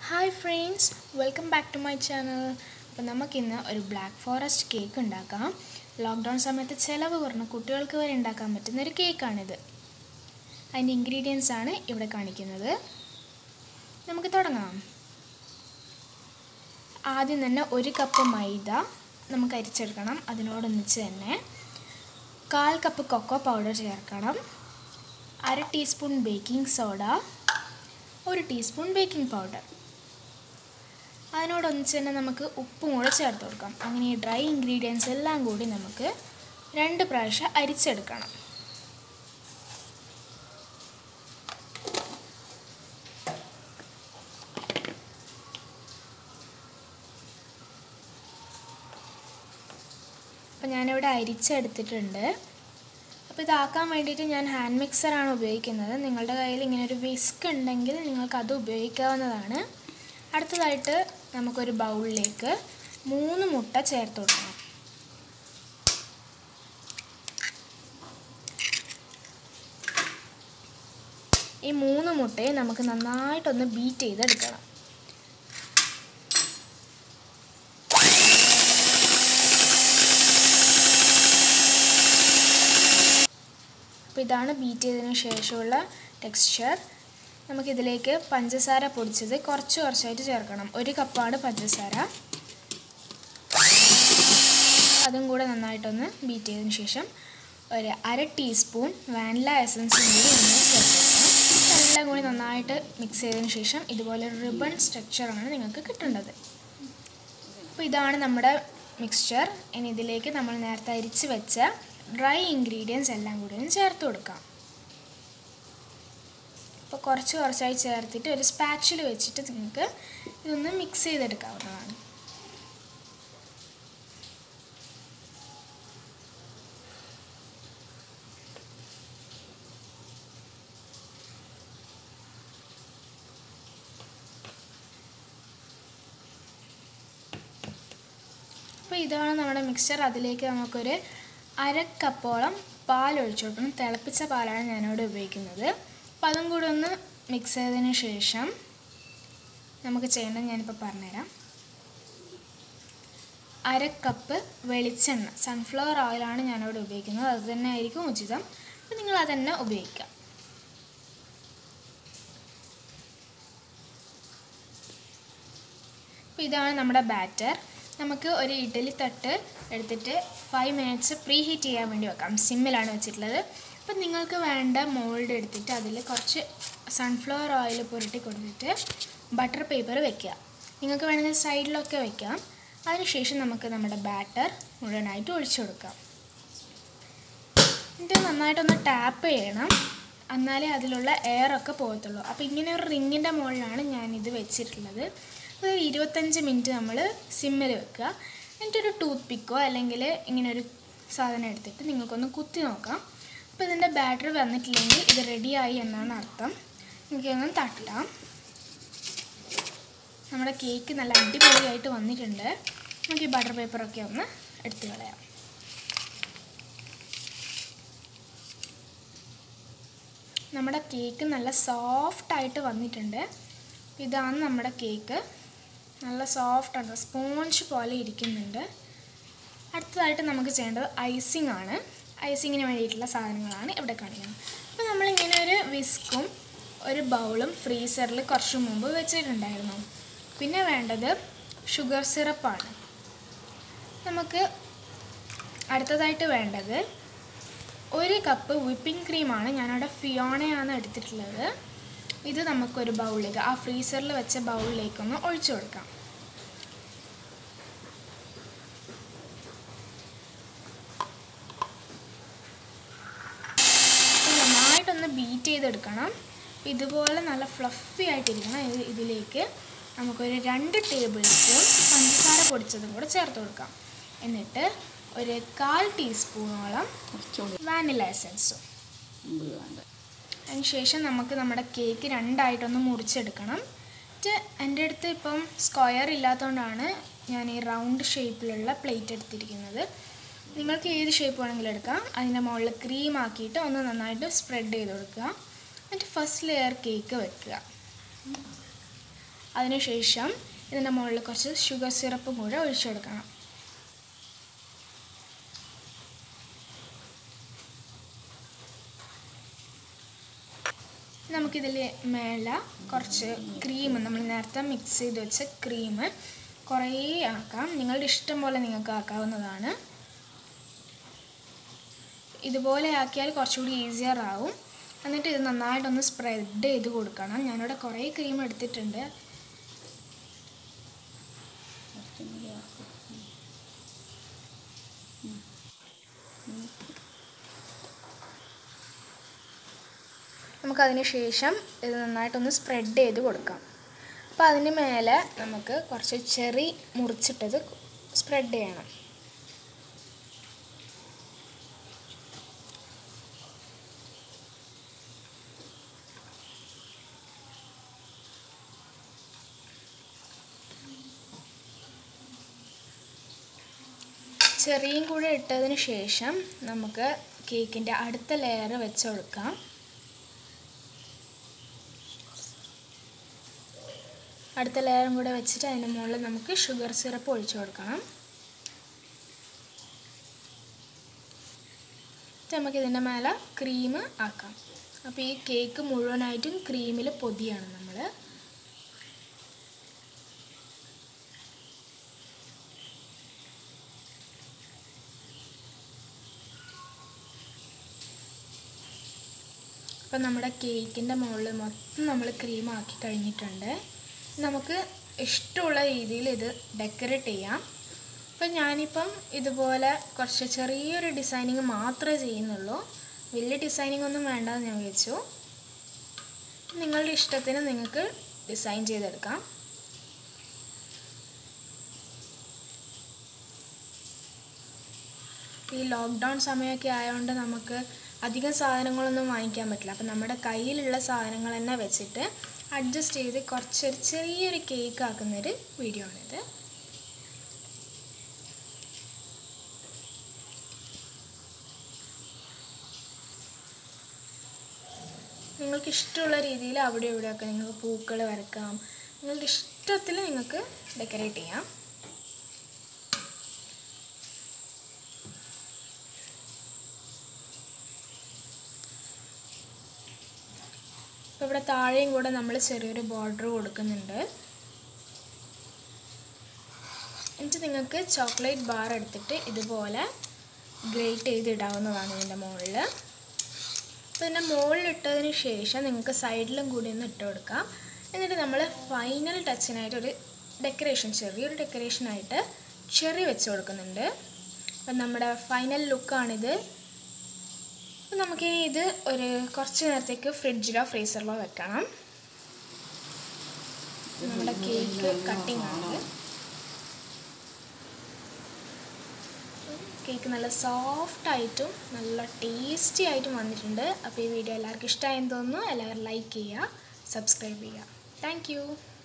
hi friends welcome back to my channel അപ്പോൾ നമുക്കിന്ന് ഒരു ബ്ലാക്ക് ഫോറസ്റ്റ് കേക്ക് ഉണ്ടാക്കാം ലോക്ക്ഡൗൺ സമയത്ത് ചിലവ് കുറഞ്ഞ കുട്ടികൾക്ക് വരെ ഉണ്ടാക്കാൻ പറ്റുന്ന ഒരു കേക്കാണിത് അതിൻ്റെ ഇൻഗ്രീഡിയൻസ് ആണ് ഇവിടെ കാണിക്കുന്നത് നമുക്ക് തുടങ്ങാം ആദ്യം തന്നെ ഒരു കപ്പ് മൈദ നമുക്ക് അരിച്ചെടുക്കണം അതിനോടൊന്നിച്ച് തന്നെ കാൽ കപ്പ് കൊക്കോ പൗഡർ ചേർക്കണം അര ടീസ്പൂൺ ബേക്കിംഗ് സോഡ ഒരു ടീസ്പൂൺ ബേക്കിംഗ് പൗഡർ അതിനോടൊന്നിച്ച് തന്നെ നമുക്ക് ഉപ്പും കൂടെ ചേർത്ത് കൊടുക്കാം അങ്ങനെ ഈ ഡ്രൈ ഇൻഗ്രീഡിയൻസ് എല്ലാം കൂടി നമുക്ക് രണ്ട് പ്രാവശ്യം അരിച്ചെടുക്കണം അപ്പം ഞാനിവിടെ അരിച്ചെടുത്തിട്ടുണ്ട് അപ്പോൾ ഇതാക്കാൻ വേണ്ടിയിട്ട് ഞാൻ ഹാൻഡ് മിക്സറാണ് ഉപയോഗിക്കുന്നത് നിങ്ങളുടെ കയ്യിൽ ഇങ്ങനെ ഒരു വിസ്ക് ഉണ്ടെങ്കിൽ നിങ്ങൾക്ക് അത് ഉപയോഗിക്കാവുന്നതാണ് അടുത്തതായിട്ട് നമുക്കൊരു ബൗളിലേക്ക് മൂന്ന് മുട്ട ചേർത്ത് കൊടുക്കണം ഈ മൂന്ന് മുട്ടയെ നമുക്ക് നന്നായിട്ടൊന്ന് ബീറ്റ് ചെയ്തെടുക്കണം അപ്പോൾ ഇതാണ് ബീറ്റ് ചെയ്തതിന് ശേഷമുള്ള ടെക്സ്ചർ നമുക്കിതിലേക്ക് പഞ്ചസാര പൊടിച്ചത് കുറച്ച് കുറച്ചായിട്ട് ചേർക്കണം ഒരു കപ്പാണ് പഞ്ചസാര അതും കൂടെ നന്നായിട്ടൊന്ന് ബീറ്റ് ചെയ്തതിന് ശേഷം ഒരു അര ടീസ്പൂൺ വാനില എസൻസും കൂടി ഇതിനെ ചേർത്ത് കൊടുക്കണം എല്ലാം കൂടി നന്നായിട്ട് മിക്സ് ചെയ്തതിന് ശേഷം ഇതുപോലെ റിബൺ സ്ട്രക്ചറാണ് നിങ്ങൾക്ക് കിട്ടേണ്ടത് അപ്പോൾ ഇതാണ് നമ്മുടെ മിക്സ്ചർ ഇനി ഇതിലേക്ക് നമ്മൾ നേരത്തെ അരിച്ച് വെച്ച ഡ്രൈ ഇൻഗ്രീഡിയൻസ് എല്ലാം കൂടി ഒന്ന് ചേർത്ത് കൊടുക്കാം അപ്പോൾ കുറച്ച് കുറച്ചായി ചേർത്തിട്ട് ഒരു സ്പാച്ചിൽ വെച്ചിട്ട് നിങ്ങൾക്ക് ഇതൊന്ന് മിക്സ് ചെയ്തെടുക്കാവുന്നതാണ് അപ്പോൾ ഇതാണ് നമ്മുടെ മിക്സ്ചർ അതിലേക്ക് നമുക്കൊരു അര കപ്പോളം പാൽ ഒഴിച്ചു കൊടുക്കണം തിളപ്പിച്ച പാലാണ് ഞാനിവിടെ ഉപയോഗിക്കുന്നത് അപ്പോൾ അതും കൂടി ഒന്ന് മിക്സ് ചെയ്തതിന് ശേഷം നമുക്ക് ചെയ്യേണ്ടത് ഞാനിപ്പോൾ പറഞ്ഞുതരാം അര കപ്പ് വെളിച്ചെണ്ണ സൺഫ്ലവർ ഓയിലാണ് ഞാനിവിടെ ഉപയോഗിക്കുന്നത് അത് തന്നെ ആയിരിക്കും ഉചിതം അപ്പോൾ നിങ്ങൾ അതന്നെ ഉപയോഗിക്കാം അപ്പോൾ ഇതാണ് നമ്മുടെ ബാറ്റർ നമുക്ക് ഒരു ഇഡ്ഡലി തട്ട് എടുത്തിട്ട് ഫൈവ് മിനിറ്റ്സ് പ്രീ ഹീറ്റ് ചെയ്യാൻ വേണ്ടി വെക്കാം സിമ്മിലാണ് വെച്ചിട്ടുള്ളത് അപ്പം നിങ്ങൾക്ക് വേണ്ട മോൾഡ് എടുത്തിട്ട് അതിൽ കുറച്ച് സൺഫ്ലവർ ഓയിൽ പുരട്ടി കൊടുത്തിട്ട് ബട്ടർ പേപ്പർ വെക്കുക നിങ്ങൾക്ക് വേണമെങ്കിൽ സൈഡിലൊക്കെ വെക്കാം അതിനുശേഷം നമുക്ക് നമ്മുടെ ബാറ്റർ മുഴുവനായിട്ട് ഒഴിച്ചു കൊടുക്കാം എന്നിട്ട് നന്നായിട്ടൊന്ന് ടാപ്പ് ചെയ്യണം എന്നാലേ അതിലുള്ള എയറൊക്കെ പോകത്തുള്ളൂ അപ്പോൾ ഇങ്ങനെ ഒരു റിങ്ങിൻ്റെ മുകളിലാണ് ഞാനിത് വെച്ചിട്ടുള്ളത് ഒരു ഇരുപത്തഞ്ച് മിനിറ്റ് നമ്മൾ സിമ്മിൽ വെക്കുക എന്നിട്ടൊരു ടൂത്ത് പിക്കോ അല്ലെങ്കിൽ ഇങ്ങനെ ഒരു സാധനം എടുത്തിട്ട് നിങ്ങൾക്കൊന്ന് കുത്തി നോക്കാം അപ്പോൾ ഇതിൻ്റെ ബാറ്ററി വന്നിട്ടില്ലെങ്കിൽ ഇത് റെഡിയായി എന്നാണ് അർത്ഥം എനിക്കൊന്ന് തട്ടാം നമ്മുടെ കേക്ക് നല്ല അടിപൊളിയായിട്ട് വന്നിട്ടുണ്ട് നമുക്ക് ഈ ബട്ടർ പേപ്പറൊക്കെ ഒന്ന് എടുത്ത് കളയാം നമ്മുടെ കേക്ക് നല്ല സോഫ്റ്റായിട്ട് വന്നിട്ടുണ്ട് ഇതാണ് നമ്മുടെ കേക്ക് നല്ല സോഫ്റ്റാണ് സ്പോഞ്ച് പോലെ ഇരിക്കുന്നുണ്ട് അടുത്തതായിട്ട് നമുക്ക് ചെയ്യേണ്ടത് ഐസിങ് ആണ് ഐസിങ്ങിന് വേണ്ടിയിട്ടുള്ള സാധനങ്ങളാണ് ഇവിടെ കാണിക്കുന്നത് അപ്പോൾ നമ്മളിങ്ങനെ ഒരു വിസ്കും ഒരു ബൗളും ഫ്രീസറിൽ കുറച്ച് മുമ്പ് വെച്ചിട്ടുണ്ടായിരുന്നു പിന്നെ വേണ്ടത് ഷുഗർ സിറപ്പാണ് നമുക്ക് അടുത്തതായിട്ട് വേണ്ടത് ഒരു കപ്പ് വിപ്പിംഗ് ക്രീമാണ് ഞാനവിടെ ഫിയോണയാണ് എടുത്തിട്ടുള്ളത് ഇത് നമുക്കൊരു ബൗളിലേക്ക് ആ ഫ്രീസറിൽ വെച്ച ബൗളിലേക്കൊന്ന് ഒഴിച്ചു കൊടുക്കാം നന്നായിട്ടൊന്ന് ബീറ്റ് ചെയ്തെടുക്കണം ഇതുപോലെ നല്ല ഫ്ലഫി ആയിട്ടിരിക്കണം ഇത് ഇതിലേക്ക് നമുക്കൊരു രണ്ട് ടേബിൾ സ്പൂൺ പഞ്ചസാര പൊടിച്ചതും കൂടെ ചേർത്ത് കൊടുക്കാം എന്നിട്ട് ഒരു കാൽ ടീസ്പൂണോളം വാനില എസൻസും അതിനുശേഷം നമുക്ക് നമ്മുടെ കേക്ക് രണ്ടായിട്ടൊന്ന് മുറിച്ചെടുക്കണം എന്നിട്ട് എൻ്റെ അടുത്ത് ഇപ്പം സ്ക്വയർ ഇല്ലാത്തതുകൊണ്ടാണ് ഞാൻ ഈ റൗണ്ട് ഷേപ്പിലുള്ള പ്ലേറ്റ് എടുത്തിരിക്കുന്നത് നിങ്ങൾക്ക് ഏത് ഷേപ്പ് വേണമെങ്കിലും എടുക്കാം അതിൻ്റെ മുകളിൽ ക്രീം ആക്കിയിട്ട് ഒന്ന് നന്നായിട്ട് സ്പ്രെഡ് ചെയ്ത് കൊടുക്കുക എന്നിട്ട് ഫസ്റ്റ് ലെയർ കേക്ക് വെക്കുക അതിനുശേഷം ഇതിൻ്റെ മുകളിൽ കുറച്ച് ഷുഗർ സിറപ്പും കൂടെ ഒഴിച്ചു കൊടുക്കണം നമുക്കിതിൽ മേലെ കുറച്ച് ക്രീം നമ്മൾ നേരത്തെ മിക്സ് ചെയ്ത് വെച്ച ക്രീം കുറേ ആക്കാം നിങ്ങളുടെ ഇഷ്ടം പോലെ നിങ്ങൾക്ക് ആക്കാവുന്നതാണ് ഇതുപോലെ ആക്കിയാൽ കുറച്ചുകൂടി ഈസിയർ ആവും എന്നിട്ട് ഇത് നന്നായിട്ടൊന്ന് സ്പ്രെഡ് ചെയ്ത് കൊടുക്കണം ഞാനിവിടെ കുറേ ക്രീം എടുത്തിട്ടുണ്ട് നമുക്കതിന് ശേഷം ഇത് നന്നായിട്ടൊന്ന് സ്പ്രെഡ് ചെയ്ത് കൊടുക്കാം അപ്പോൾ അതിന് മേലെ നമുക്ക് കുറച്ച് ചെറി മുറിച്ചിട്ടത് സ്പ്രെഡ് ചെയ്യണം ചെറിയും കൂടെ ഇട്ടതിന് ശേഷം നമുക്ക് കേക്കിൻ്റെ അടുത്ത ലെയർ വെച്ച് കൊടുക്കാം അടുത്ത ലെയറും കൂടെ വെച്ചിട്ട് അതിൻ്റെ മുകളിൽ നമുക്ക് ഷുഗർ സിറപ്പ് ഒഴിച്ചു കൊടുക്കണം നമുക്ക് ഇതിൻ്റെ മേലെ ക്രീം ആക്കാം അപ്പോൾ ഈ കേക്ക് മുഴുവനായിട്ടും ക്രീമിൽ പൊതിയാണ് നമ്മൾ അപ്പം നമ്മുടെ കേക്കിൻ്റെ മുകളിൽ മൊത്തം നമ്മൾ ക്രീം ആക്കി കഴിഞ്ഞിട്ടുണ്ട് നമുക്ക് ഇഷ്ടമുള്ള രീതിയിൽ ഇത് ഡെക്കറേറ്റ് ചെയ്യാം അപ്പം ഞാനിപ്പം ഇതുപോലെ കുറച്ച് ചെറിയൊരു ഡിസൈനിങ് മാത്രമേ ചെയ്യുന്നുള്ളൂ വലിയ ഡിസൈനിങ് ഒന്നും വേണ്ടെന്ന് ഞാൻ വിചാരിച്ചു നിങ്ങളുടെ ഇഷ്ടത്തിന് നിങ്ങൾക്ക് ഡിസൈൻ ചെയ്തെടുക്കാം ഈ ലോക്ക്ഡൗൺ സമയമൊക്കെ ആയതുകൊണ്ട് നമുക്ക് അധികം സാധനങ്ങളൊന്നും വാങ്ങിക്കാൻ പറ്റില്ല അപ്പം നമ്മുടെ കയ്യിലുള്ള സാധനങ്ങൾ തന്നെ വെച്ചിട്ട് അഡ്ജസ്റ്റ് ചെയ്ത് കുറച്ചൊരു ചെറിയൊരു കേക്ക് ആക്കുന്നൊരു വീഡിയോ ആണിത് നിങ്ങൾക്ക് ഇഷ്ടമുള്ള രീതിയിൽ അവിടെ ഇവിടെയൊക്കെ നിങ്ങൾക്ക് പൂക്കൾ വരക്കാം നിങ്ങളുടെ ഇഷ്ടത്തിൽ നിങ്ങൾക്ക് ഡെക്കറേറ്റ് ചെയ്യാം അപ്പോൾ ഇവിടെ താഴെയും കൂടെ നമ്മൾ ചെറിയൊരു ബോർഡർ കൊടുക്കുന്നുണ്ട് എന്നിട്ട് നിങ്ങൾക്ക് ചോക്ലേറ്റ് ബാർ എടുത്തിട്ട് ഇതുപോലെ ഗ്രേറ്റ് ചെയ്ത് ഇടാവുന്നതാണ് ഇതിൻ്റെ മുകളിൽ അപ്പോൾ ഇതിൻ്റെ മുകളിൽ ഇട്ടതിന് ശേഷം നിങ്ങൾക്ക് സൈഡിലും കൂടി ഒന്ന് ഇട്ട് കൊടുക്കാം എന്നിട്ട് നമ്മൾ ഫൈനൽ ടച്ചിനായിട്ടൊരു ഡെക്കറേഷൻ ചെറിയൊരു ഡെക്കറേഷനായിട്ട് ചെറി വെച്ച് കൊടുക്കുന്നുണ്ട് അപ്പം നമ്മുടെ ഫൈനൽ ലുക്കാണിത് അപ്പം നമുക്കിനി ഇത് ഒരു കുറച്ച് നേരത്തേക്ക് ഫ്രിഡ്ജിലോ ഫ്രീസറിലോ വെക്കണം നമ്മുടെ കേക്ക് കട്ടിംഗ് ആണിത് കേക്ക് നല്ല സോഫ്റ്റ് ആയിട്ടും നല്ല ടേസ്റ്റി ആയിട്ടും വന്നിട്ടുണ്ട് അപ്പോൾ ഈ വീഡിയോ എല്ലാവർക്കും ഇഷ്ടമായെന്ന് തോന്നുന്നു എല്ലാവരും ലൈക്ക് ചെയ്യുക സബ്സ്ക്രൈബ് ചെയ്യുക താങ്ക്